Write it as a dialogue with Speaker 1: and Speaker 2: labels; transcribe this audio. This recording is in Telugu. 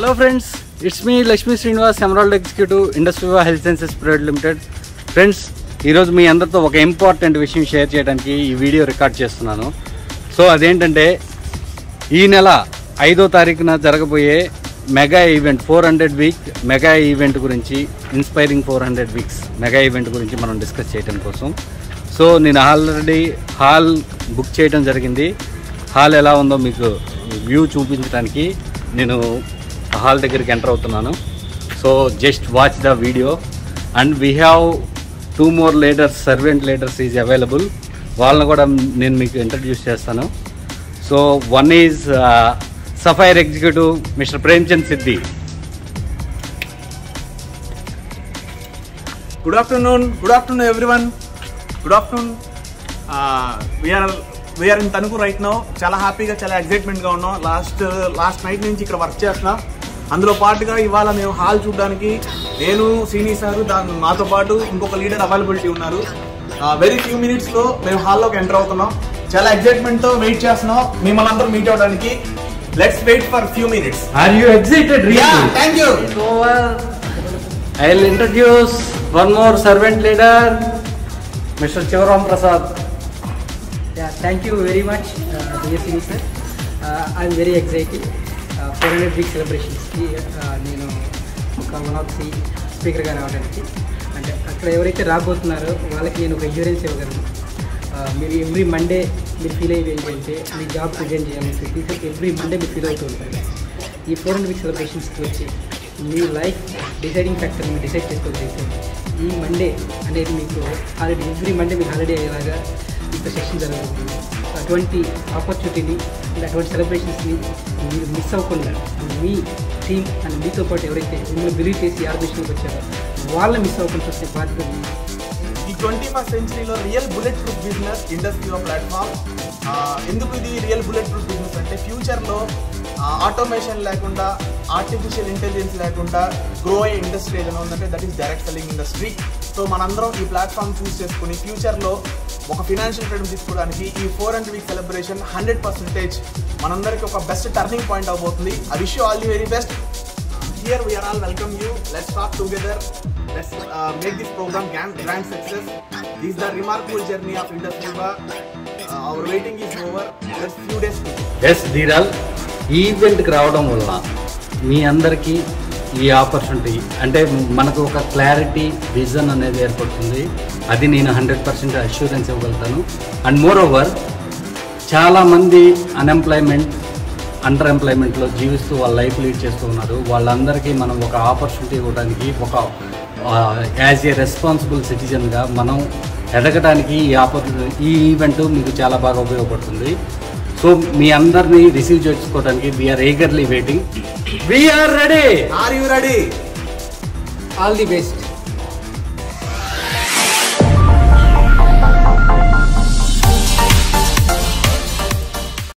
Speaker 1: Hello friends it's me Lakshmi Srinivas emerald executive industry health sciences private limited friends ఈరోజు మీ అందరితో ఒక ఇంపార్టెంట్ విషయం షేర్ చేయడానికి ఈ వీడియో రికార్డ్ చేస్తున్నాను సో అదేంటంటే ఈ నెల ఐదో తారీఖున జరగబోయే mega event four hundred week mega event గురించి inspiring four hundred weeks mega event గురించి మనం డిస్కస్ చేయడం కోసం సో నేను ఆల్రెడీ హాల్ బుక్ చేయడం జరిగింది హాల్ ఎలా ఉందో మీకు వ్యూ చూపించడానికి నేను హాల్ దగ్గరికి ఎంటర్ అవుతున్నాను so just watch the video and we have two more leaders servant leaders is available వాళ్ళని కూడా నేను మీకు ఇంట్రడ్యూస్ చేస్తాను so one is sapphire executive mister Premchand Siddhi
Speaker 2: good afternoon good afternoon everyone good afternoon we are we are in Tanuku right no చాలా హ్యాపీగా చాలా ఎగ్జైట్మెంట్గా ఉన్నాం లాస్ట్ లాస్ట్ నైట్ నుంచి ఇక్కడ వర్క్ చేస్తున్నాం అందులో పాటుగా ఇవాళ మేము హాల్ చూడడానికి నేను సీనీ సార్ దాని మాతో పాటు ఇంకొక లీడర్ అవైలబిలిటీ ఉన్నారు వెరీ ఫ్యూ మినిట్స్లో మేము హాల్లోకి ఎంటర్ అవుతున్నాం చాలా ఎగ్జైట్మెంట్తో వెయిట్ చేస్తున్నాం మిమ్మల్ని అందరూ మీట్ అవడానికి let's wait for few minutes
Speaker 1: are you excited
Speaker 2: thank you
Speaker 1: I will introduce one more servant leader mister Sivaram Prasad
Speaker 3: Yeah, thank you very much, uh, dear Sini sir. Uh, I'm very excited. Uh, 400 week సెలబ్రేషన్స్కి నేను ఒక వన్ ఆఫ్ ది స్పీకర్గా రావడానికి అంటే అక్కడ ఎవరైతే రాబోతున్నారో వాళ్ళకి నేను ఒక ఇన్సూరెన్స్ ఇవ్వగలను Uh, మీరు ఎవ్రీ మండే మీరు ఫీల్ అయ్యేది ఏంటంటే మీ జాబ్ ప్రెజెంట్ చేయాలని చెప్పి ఎవ్రీ మండే మీరు ఫీల్ అవుతూ ఉంటారు ఈ ఫోర్ హండ్రెడ్ వీక్ సెలబ్రేషన్స్కి వచ్చి మీ లైఫ్ డిసైడింగ్ ఫ్యాక్టర్ మీరు డిసైడ్ చేసుకోగలిగితే ఈ మండే అనేది మీకు ఆల్రెడీ ఎవ్రీ మండే మీకు హాలిడే అయ్యేలాగా మీకు సెషన్ జరుగుతుంది అటువంటి ఆపర్చునిటీని అండ్ అటువంటి సెలబ్రేషన్స్ని మీరు మిస్ అవ్వకుండా మీ టీమ్ అండ్ మీతో పాటు ఎవరైతే మిమ్మల్ని బిలీవ్ చేసి ఈ ఆర్గనైజేషన్కి వచ్చారో వాళ్ళని మిస్ అవ్వకుండా చూసే బాధ్యత మీది.
Speaker 2: ఈ ట్వంటీ ఫస్ట్ సెంచరీలో real bullet proof business industry platform ఎందుకు ఇది రియల్ బుల్లెట్ ప్రూఫ్ బిజినెస్ అంటే ఫ్యూచర్లో ఆటోమేషన్ లేకుండా ఆర్టిఫిషియల్ ఇంటెలిజెన్స్ లేకుండా గ్రో అయ్యే ఇండస్ట్రీ ఏదైనా ఉందంటే that is direct selling industry so మనందరం ఈ ప్లాట్ఫామ్ చూస్ చేసుకుని ఫ్యూచర్లో ఒక ఫినాన్షియల్ ఫ్రీడమ్ తీసుకోవడానికి ఈ four hundred week celebration hundred percentage మనందరికీ ఒక బెస్ట్ టర్నింగ్ పాయింట్ అవబోతుంది I wish you all the very best here we are all welcome you let's talk together let's uh, make this program grand, grand success this is the remarkable journey of industry uh, our waiting is over let's few days to go.
Speaker 1: ఎస్ ధీరాల్ ఈ ఈవెంట్కి రావడం వల్ల మీ అందరికీ ఈ ఆపర్చునిటీ అంటే మనకు ఒక క్లారిటీ విజన్ అనేది ఏర్పడుతుంది అది నేను హండ్రెడ్ పర్సెంట్ అష్యూరెన్స్ ఇవ్వగలుగుతాను అండ్ మోర్ ఓవర్ చాలామంది అన్ఎంప్లాయ్మెంట్ అండర్ ఎంప్లాయ్మెంట్లో జీవిస్తూ వాళ్ళ లైఫ్ లీడ్ చేస్తూ ఉన్నారు వాళ్ళందరికీ మనం ఒక ఆపర్చునిటీ ఇవ్వడానికి ఒక యాజ్ ఏ రెస్పాన్సిబుల్ సిటిజన్గా మనం ఎదగడానికి ఈ ఆపర్చునిటీ ఈ ఈవెంట్ మీకు చాలా బాగా ఉపయోగపడుతుంది సో మీ అందరినీ రిసీవ్ చేసుకోవడానికి we are eagerly waiting we are ready
Speaker 2: are you ready
Speaker 3: all the best